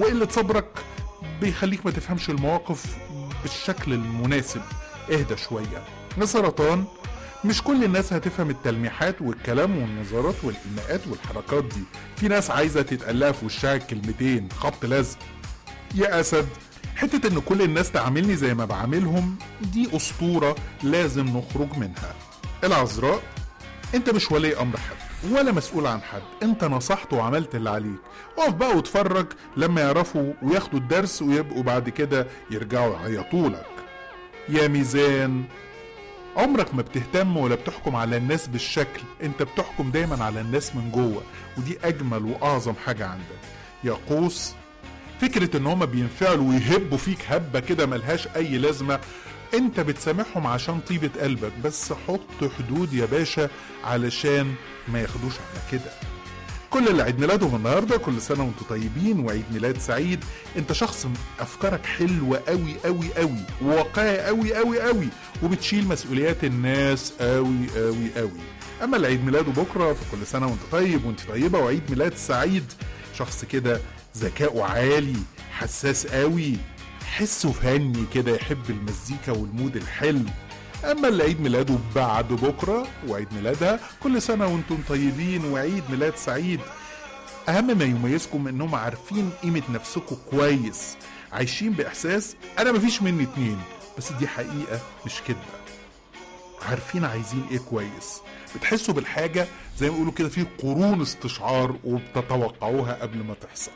وقلة صبرك بيخليك ما تفهمش المواقف بالشكل المناسب اهدى شوية يا سرطان مش كل الناس هتفهم التلميحات والكلام والنظرات والإيماءات والحركات دي في ناس عايزة تتقلها في وشها كلمتين خبط لزق يا أسد حتة إن كل الناس تعاملني زي ما بعاملهم دي أسطورة لازم نخرج منها العذراء انت مش ولي امر حد ولا مسؤول عن حد انت نصحت وعملت اللي عليك اقف بقى واتفرج لما يعرفوا وياخدوا الدرس ويبقوا بعد كده يرجعوا يعيطوا لك يا ميزان عمرك ما بتهتم ولا بتحكم على الناس بالشكل انت بتحكم دايما على الناس من جوه ودي اجمل واعظم حاجة عندك يا قوس فكرة ان هما بينفعلوا ويهبوا فيك هبة كده ملهاش اي لازمة انت بتسامحهم عشان طيبة قلبك بس حط حدود يا باشا علشان ما ياخدوش على كده كل اللي عيد ميلادهم النهارده كل سنه وانتم طيبين وعيد ميلاد سعيد انت شخص افكارك حلوه قوي قوي قوي وواقعي قوي قوي قوي وبتشيل مسؤوليات الناس قوي قوي قوي اما اللي عيد ميلاده بكره فكل سنه وانت طيب وانت طيبه وعيد ميلاد سعيد شخص كده ذكاؤه عالي حساس قوي حسه فني كده يحب المزيكا والمود الحلو اما اللي عيد ميلاده بعد بكره وعيد ميلادها كل سنه وانتم طيبين وعيد ميلاد سعيد اهم ما يميزكم انهم عارفين قيمه نفسكم كويس عايشين باحساس انا مفيش مني اتنين بس دي حقيقه مش كدبه عارفين عايزين ايه كويس بتحسوا بالحاجه زي ما بيقولوا كده في قرون استشعار وبتتوقعوها قبل ما تحصل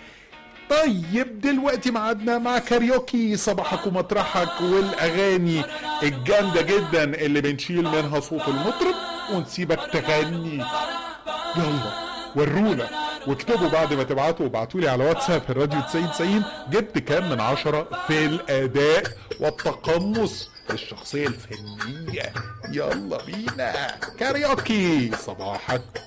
طيب دلوقتي معادنا مع كاريوكي صباحك ومطرحك والاغاني الجامده جدا اللي بنشيل منها صوت المطرب ونسيبك تغني يلا ورونا واكتبوا بعد ما تبعتوا وابعتوا لي على واتساب الراديو 9090 جبت كام من عشرة في الاداء والتقمص للشخصية الفنية يلا بينا كاريوكي صباحك